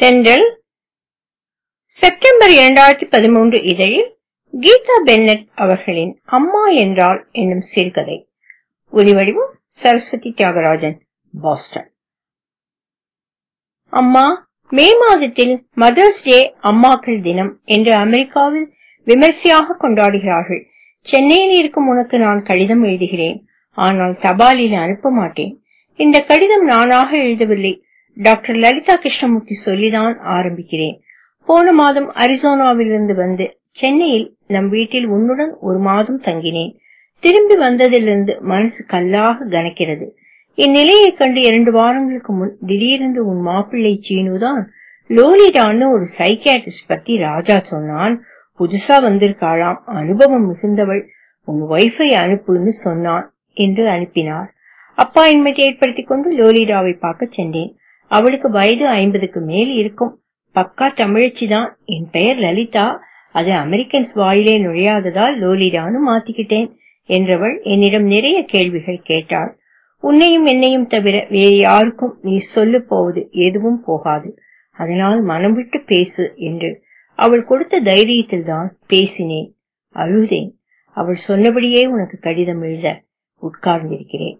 தென்றல் செப்டம்பர் இரண்டாயிரத்தி பதிமூன்று இதழில் கீதா பென்னட் அவர்களின் அம்மா என்றால் என்னும் சிறுகதை ஒலிவடிவம் சரஸ்வதி தியாகராஜன் பாஸ்டன் அம்மா மே மாதத்தில் மதர்ஸ் டே அம்மாக்கள் தினம் என்று அமெரிக்காவில் விமர்சையாக கொண்டாடுகிறார்கள் சென்னையில் இருக்கும் உனக்கு நான் கடிதம் எழுதுகிறேன் ஆனால் தபாலில் அனுப்ப மாட்டேன் இந்த கடிதம் நானாக எழுதவில்லை டாக்டர் லலிதா கிருஷ்ணமூர்த்தி சொல்லிதான் ஆரம்பிக்கிறேன் போன மாதம் அரிசோனாவிலிருந்து வந்து சென்னையில் நம் வீட்டில் உன்னுடன் ஒரு மாதம் தங்கினேன் திரும்பி வந்ததிலிருந்து மனசு கல்லாக கனக்கிறது இந்நிலையைக் கண்டு இரண்டு வாரங்களுக்கு முன் திடீரென்று உன் மாப்பிள்ளை சீனுதான் லோலிடான்னு ஒரு சைக்கியாட்ரிஸ்ட் பத்தி ராஜா சொன்னான் புதுசா வந்திருக்காளாம் அனுபவம் மிகுந்தவள் உன் ஒய்ஃபை அனுப்புன்னு சொன்னான் என்று அனுப்பினார் அப்பாயின்மெண்ட் ஏற்படுத்திக் கொண்டு லோலிடாவை பார்க்க சென்றேன் அவளுக்கு வயது ஐம்பதுக்கு மேல் இருக்கும் பக்கா தமிழச்சி தான் என் பெயர் லலிதா அது அமெரிக்கன்ஸ் வாயிலே நுழையாததால் லோலிடான்னு மாத்திக்கிட்டேன் என்றவள் என்னிடம் நிறைய கேள்விகள் கேட்டாள் உன்னையும் என்னையும் தவிர வேறு யாருக்கும் நீ சொல்ல போவது எதுவும் போகாது அதனால் மனம் விட்டு பேசு என்று அவள் கொடுத்த தைரியத்தில் தான் பேசினேன் அழுதேன் அவள் சொன்னபடியே உனக்கு கடிதம் எழுத உட்கார்ந்திருக்கிறேன்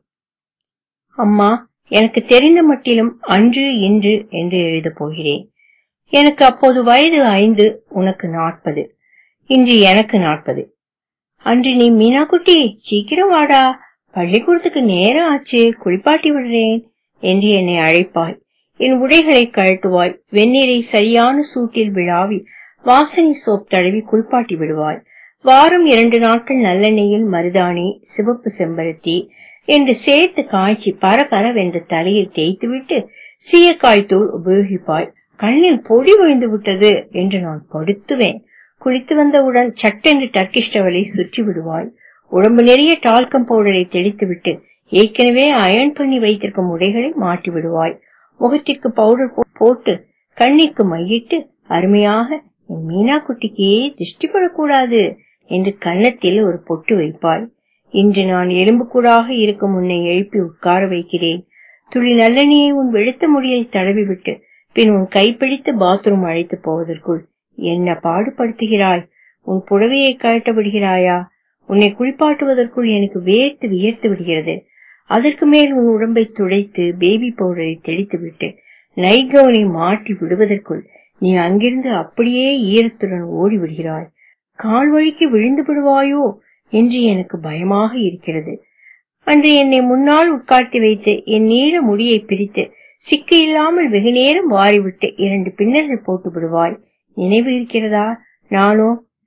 அம்மா எனக்கு தெரிந்த மட்டிலும் அன்று இன்று என்று எழுதப் போகிறேன் எனக்கு அப்போது வயது ஐந்து உனக்கு நாற்பது இன்று எனக்கு நாற்பது அன்று நீ மீனா குட்டி சீக்கிரம் வாடா பள்ளிக்கூடத்துக்கு நேரம் ஆச்சு குளிப்பாட்டி விடுறேன் என்று என்னை அழைப்பாய் என் உடைகளை கழட்டுவாய் வெந்நீரை சரியான சூட்டில் விழாவி வாசனை சோப் தடவி குளிப்பாட்டி விடுவாய் வாரம் இரண்டு நாட்கள் நல்லெண்ணெயில் மருதாணி சிவப்பு செம்பருத்தி என்று சேர்த்து காய்ச்சி பரபரவென்று தலையில் தேய்த்துவிட்டு சீயக்காய் தூள் உபயோகிப்பாய் கண்ணில் பொடி விழுந்து விட்டது என்று நான் படுத்துவேன் குளித்து வந்தவுடன் சட்டென்று டர்க்கிஷ் டவலை சுற்றி விடுவாய் உடம்பு நிறைய டால்கம் பவுடரை தெளித்துவிட்டு ஏற்கனவே அயன் பண்ணி வைத்திருக்கும் உடைகளை மாட்டி விடுவாய் முகத்திற்கு பவுடர் போட்டு கண்ணிற்கு மையிட்டு அருமையாக என் மீனா குட்டிக்கு திருஷ்டிப்படக்கூடாது என்று கன்னத்தில் ஒரு பொட்டு வைப்பாய் இன்று நான் எலும்புக்கூடாக இருக்கும் உன்னை எழுப்பி உட்கார வைக்கிறேன் துளி நல்லெண்ணெயை உன் வெளுத்த முடியில் தடவி விட்டு பின் உன் கைப்பிடித்து பாத்ரூம் அழைத்து போவதற்குள் என்ன பாடுபடுத்துகிறாய் உன் புடவையை கழட்ட விடுகிறாயா உன்னை குளிப்பாட்டுவதற்குள் எனக்கு வேர்த்து வியர்த்து விடுகிறது அதற்கு மேல் உன் உடம்பை துடைத்து பேபி பவுடரை தெளித்து விட்டு நைட் கவுனை மாட்டி விடுவதற்குள் நீ அங்கிருந்து அப்படியே ஈரத்துடன் ஓடி விடுகிறாய் கால் வழிக்கு விழுந்து விடுவாயோ என்று எனக்கு பயமாக இருக்கிறது அன்று என்னை முன்னால் உட்கார்த்தி வைத்து என் நீள முடியை பிரித்து சிக்கு இல்லாமல் வெகு நேரம் வாரிவிட்டு இரண்டு பின்னல்கள் போட்டு விடுவாய் நினைவு இருக்கிறதா நானோ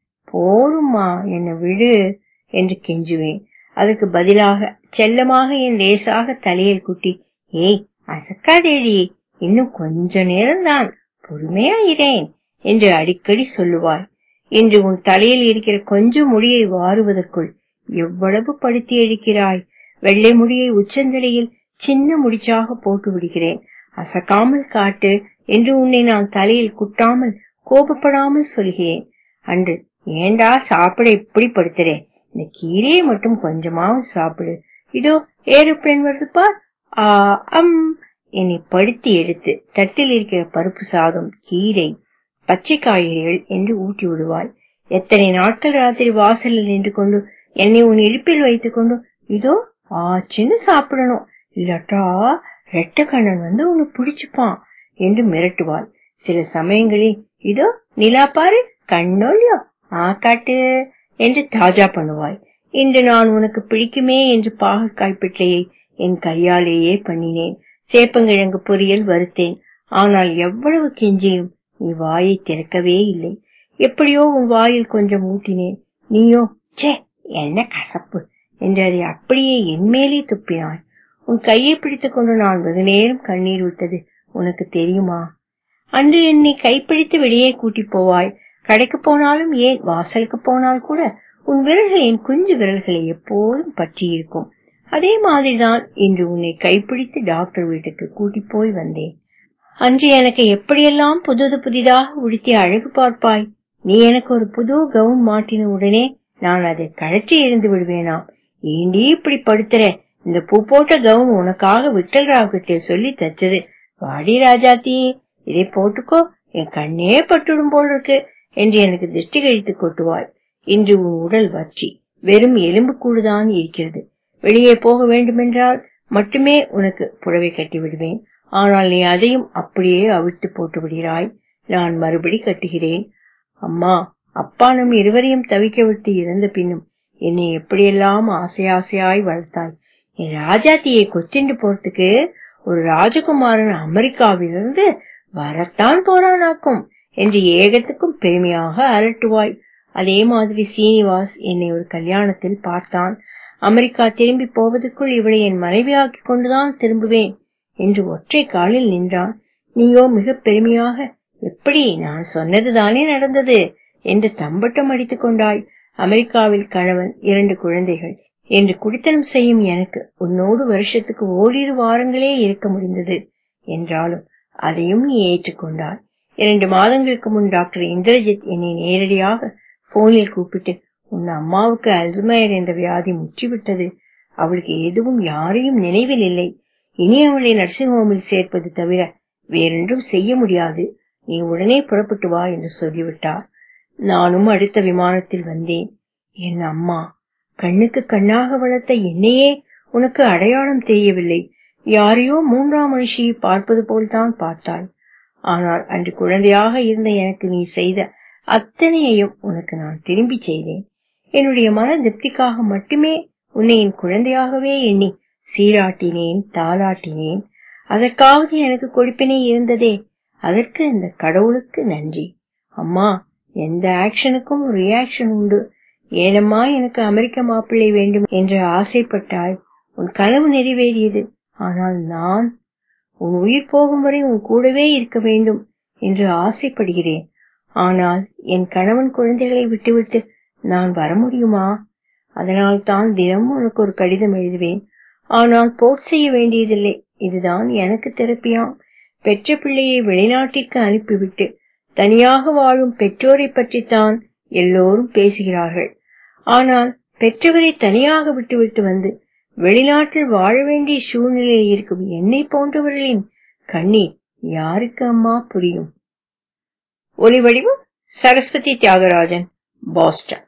போரும்மா என்ன விடு என்று கெஞ்சுவேன் அதற்கு பதிலாக செல்லமாக என் லேசாக தலையில் குட்டி ஏய் அசக்காதேடி இன்னும் கொஞ்ச நேரம்தான் பொறுமையாயிரேன் என்று அடிக்கடி சொல்லுவாய் இன்று உன் தலையில் இருக்கிற கொஞ்சம் முடியை வாருவதற்குள் எவ்வளவு படுத்தி எடுக்கிறாய் வெள்ளை முடியை உச்சந்தலையில் சின்ன முடிச்சாக போட்டு விடுகிறேன் அசக்காமல் காட்டு என்று உன்னை நான் தலையில் குட்டாமல் கோபப்படாமல் சொல்கிறேன் அன்று ஏண்டா சாப்பிட இப்படி படுத்துறேன் இந்த கீரையை மட்டும் கொஞ்சமாவது சாப்பிடு இதோ ஏரோப்ளேன் வருது பார் ஆ அம் என்னை படுத்தி எடுத்து தட்டில் இருக்கிற பருப்பு சாதம் கீரை பச்சை காய்கறிகள் என்று ஊட்டி விடுவாய் எத்தனை நாட்கள் ராத்திரி வாசலில் நின்று கொண்டு என்னை உன் இடுப்பில் வைத்துக் கொண்டு இதோ ஆச்சுன்னு சாப்பிடணும் இல்லாட்டா ரெட்ட கண்ணன் வந்து உன்னை பிடிச்சுப்பான் என்று மிரட்டுவாள் சில சமயங்களில் இதோ நிலா பாரு கண்ணோலியோ ஆ காட்டு என்று தாஜா பண்ணுவாய் இன்று நான் உனக்கு பிடிக்குமே என்று பாகற்காய் பிட்டையை என் கையாலேயே பண்ணினேன் சேப்பங்கிழங்கு பொரியல் வறுத்தேன் ஆனால் எவ்வளவு கெஞ்சியும் நீ வாயை திறக்கவே இல்லை எப்படியோ உன் வாயில் கொஞ்சம் ஊட்டினேன் நீயோ சே என்ன கசப்பு என்று அதை அப்படியே என்மேலே துப்பினாய் உன் கையை பிடித்துக் கொண்டு நான் வெகு நேரம் கண்ணீர் விட்டது உனக்கு தெரியுமா அன்று என்னை கைப்பிடித்து வெளியே கூட்டி போவாய் கடைக்கு போனாலும் ஏன் வாசலுக்கு போனால் கூட உன் விரல்கள் என் குஞ்சு விரல்களை எப்போதும் பற்றி இருக்கும் அதே மாதிரிதான் இன்று உன்னை கைப்பிடித்து டாக்டர் வீட்டுக்கு கூட்டி போய் வந்தேன் அன்று எனக்கு எப்படியெல்லாம் புதுது புதிதாக உடுத்தி அழகு பார்ப்பாய் நீ எனக்கு ஒரு புது கவுன் மாட்டின உடனே நான் அதை கழற்றி இருந்து விடுவேனாம் ஏண்டி இப்படி படுத்துற இந்த பூ போட்ட கவுன் உனக்காக விட்டல் ராவ் கிட்ட சொல்லி தச்சது வாடி ராஜாத்தி இதை போட்டுக்கோ என் கண்ணே பட்டுடும் போல் இருக்கு என்று எனக்கு திருஷ்டி கழித்து கொட்டுவாய் இன்று உன் உடல் வற்றி வெறும் எலும்பு கூடுதான் இருக்கிறது வெளியே போக வேண்டுமென்றால் மட்டுமே உனக்கு புடவை கட்டி விடுவேன் ஆனால் நீ அதையும் அப்படியே அவிழ்த்து போட்டு விடுகிறாய் நான் மறுபடி கட்டுகிறேன் அம்மா அப்பா நம் இருவரையும் தவிக்க விட்டு இறந்த பின்னும் என்னை எப்படியெல்லாம் ஆசை ஆசையாய் வளர்த்தாய் என் ராஜாத்தியை கொச்சிண்டு போறதுக்கு ஒரு ராஜகுமாரன் அமெரிக்காவிலிருந்து வரத்தான் போறானாக்கும் என்று ஏகத்துக்கும் பெருமையாக அரட்டுவாய் அதே மாதிரி சீனிவாஸ் என்னை ஒரு கல்யாணத்தில் பார்த்தான் அமெரிக்கா திரும்பி போவதற்குள் இவளை என் மனைவியாக்கி கொண்டுதான் திரும்புவேன் என்று ஒற்றை காலில் நின்றான் நீயோ மிக பெருமையாக எப்படி நான் சொன்னதுதானே நடந்தது என்று தம்பட்டம் அடித்துக் கொண்டாய் அமெரிக்காவில் கணவன் இரண்டு குழந்தைகள் என்று குடித்தனம் செய்யும் எனக்கு உன்னோடு வருஷத்துக்கு ஓரிரு வாரங்களே இருக்க முடிந்தது என்றாலும் அதையும் நீ ஏற்றுக்கொண்டாய் இரண்டு மாதங்களுக்கு முன் டாக்டர் இந்திரஜித் என்னை நேரடியாக போனில் கூப்பிட்டு உன் அம்மாவுக்கு அல்சமையர் என்ற வியாதி முற்றிவிட்டது அவளுக்கு எதுவும் யாரையும் நினைவில் இல்லை இனி அவளை நர்சிங் ஹோமில் சேர்ப்பது தவிர வேறென்றும் செய்ய முடியாது நீ உடனே புறப்பட்டு வா என்று சொல்லிவிட்டார் நானும் அடுத்த விமானத்தில் வந்தேன் என் அம்மா கண்ணுக்கு கண்ணாக வளர்த்த என்னையே உனக்கு அடையாளம் தெரியவில்லை யாரையோ மூன்றாம் மனுஷியை பார்ப்பது போல்தான் பார்த்தாய் ஆனால் அன்று குழந்தையாக இருந்த எனக்கு நீ செய்த அத்தனையையும் உனக்கு நான் திரும்பி செய்தேன் என்னுடைய மன திருப்திக்காக மட்டுமே உன்னை என் குழந்தையாகவே எண்ணி சீராட்டினேன் தாளாட்டினேன் அதற்காவது எனக்கு கொடுப்பினை இருந்ததே அதற்கு இந்த கடவுளுக்கு நன்றி அம்மா எந்த ஆக்ஷனுக்கும் ஒரு ரியாக்ஷன் உண்டு ஏனம்மா எனக்கு அமெரிக்க மாப்பிள்ளை வேண்டும் என்று ஆசைப்பட்டாய் உன் கனவு நிறைவேறியது ஆனால் நான் உன் உயிர் போகும் வரை உன் கூடவே இருக்க வேண்டும் என்று ஆசைப்படுகிறேன் ஆனால் என் கணவன் குழந்தைகளை விட்டுவிட்டு நான் வர முடியுமா அதனால் தான் தினமும் உனக்கு ஒரு கடிதம் எழுதுவேன் ஆனால் போட் செய்ய வேண்டியதில்லை இதுதான் எனக்கு தெரப்பியாம் பெற்ற பிள்ளையை வெளிநாட்டிற்கு அனுப்பிவிட்டு தனியாக வாழும் பெற்றோரை பற்றித்தான் எல்லோரும் பேசுகிறார்கள் ஆனால் பெற்றவரை தனியாக விட்டுவிட்டு வந்து வெளிநாட்டில் வாழ வேண்டிய சூழ்நிலையில் இருக்கும் என்னை போன்றவர்களின் கண்ணீர் யாருக்கு அம்மா புரியும் ஒலி வடிவம் சரஸ்வதி தியாகராஜன் பாஸ்டன்